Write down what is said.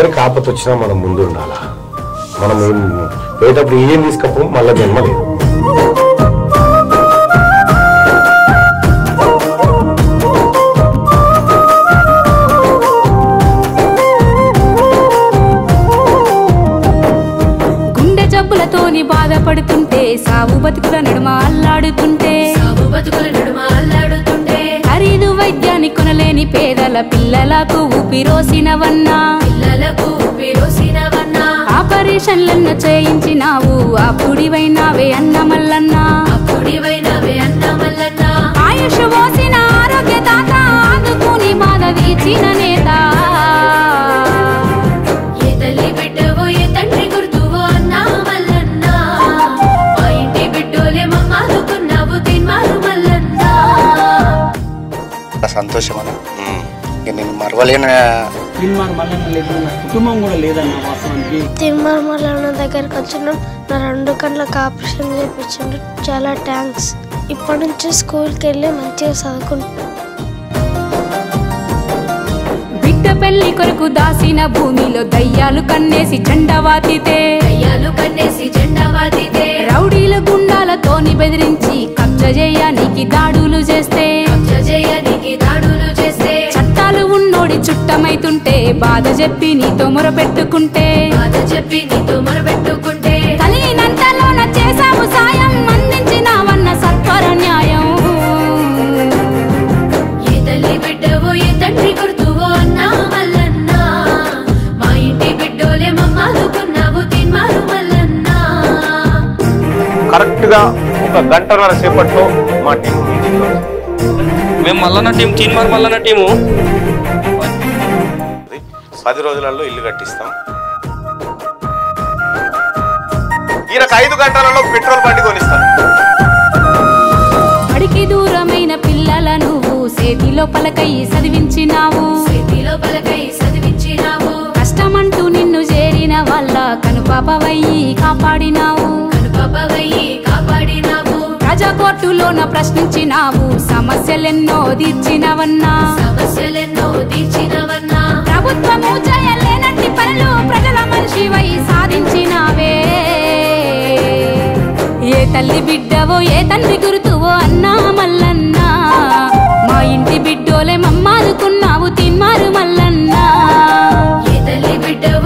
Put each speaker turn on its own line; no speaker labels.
ఎవరికి ఆపత వచ్చినా మనం ముందు ఉండాలా మనం ఏం పోయేటప్పుడు ఏం తీసుకపో మళ్ళీ జన్మ లేదు
గుండె జబ్బులతోని బాధపడుతుంటే సావు బతుకుల నడుమ అల్లాడుతుంటే
సాగు బతుకుల నడుమ అల్లాడుతుంటే
ఖరీదు వైద్యాన్ని కొనలేని పేదల పిల్లలకు ఊపిరోసినవన్నా
పిల్లలకు పిరోసినవన్నా
ఆపరేషన్లన్న చేయించినావు అప్పుడివైనావే అన్న మల్లన్నా
అప్పుడివైనవే అన్న మల్లన్న
ఆయుష్ పోసిన ఆరోగ్య దాత ఆదుకుని బాధ తీర్చిన నేత
ఏ తల్లి బిడ్డవో ఏ తండ్రి గుర్తువో అన్నా మల్లన్న మా ఇంటి బిడ్డోలే మమ్మాదుకున్నావు తిన్మారు మల్లన్న
సంతోషం అన్న ఇక నేను మరవలేని
తిన్మార్ మల్లన్న లేదు నా కుటుంబం కూడా లేదన్న వాస్తవానికి
తిరుమల దగ్గరికి వచ్చినాం నా రెండు కళ్ళకి ఆపరేషన్ చేయించండు చాలా థ్యాంక్స్ ఇప్పటి నుంచి స్కూల్కి వెళ్ళి మంచిగా చదువుకుంటాం
బిడ్డ పెళ్లి కొరకు దాసిన భూమిలో దయ్యాలు కన్నేసి జెండవాతితే
అయ్యాలు కన్నేసి జెండా వాదితే
రౌడీల గుండాలతోని బెదిరించి కబ్జ చేయడానికి దాడులు చేస్తే
కబ్జ చేయనికి దాడులు చేస్తే
చట్టాలు ఉన్నోడి చుట్టమైతుంటే బాధ చెప్పి నీతో మొరపెట్టుకుంటే
బాధ చెప్పి నీతో మొరబెట్టుకుంటే
కలిగినంతలోన చేసావు సాయం అందించినావన్న సత్వర న్యాయం
ఏ తల్లి బిడ్డవో ఏ తండ్రి గుర్తువో అన్నా మల్లన్న మా ఇంటి బిడ్డోలే మమ్మాదుకున్నావు తిన్మారు మల్లన్న
కరెక్ట్ గా ఒక గంటన్నర సేపట్లో మా టీం మీటింగ్ లో
మేము మల్లన్న టీం తీన్మార్ మల్లన్న టీము
పది రోజులలో ఇల్లు కట్టిస్తాం ఈయనకు ఐదు గంటలలో పెట్రోల్ బండి కొనిస్తాం
బడికి దూరమైన పిల్లల నువ్వు చేతిలో పలకై చదివించినావు
చేతిలో పలకై చదివించినావు
కష్టమంటూ నిన్ను చేరిన వాళ్ళ కనుపాపవయ్యి కాపాడినావు
కనుపవయ్యి కాపాడినావు
ప్రజా కోర్టులోన ప్రశ్నించినావు సమస్యలెన్నో తీర్చినవన్నా
సమస్యలెన్నో తీర్చినవన్నా
ప్రభుత్వము చేయలేనట్టి పనులు ప్రజల మనిషివై సాధించినావే ఏ తల్లి బిడ్డవో ఏ తండ్రి గురుతువో అన్నా మల్లన్నా మా ఇంటి బిడ్డోలే మమ్మాదుకున్నావు తిన్మారు మల్లన్నా
ఏ తల్లి బిడ్డవో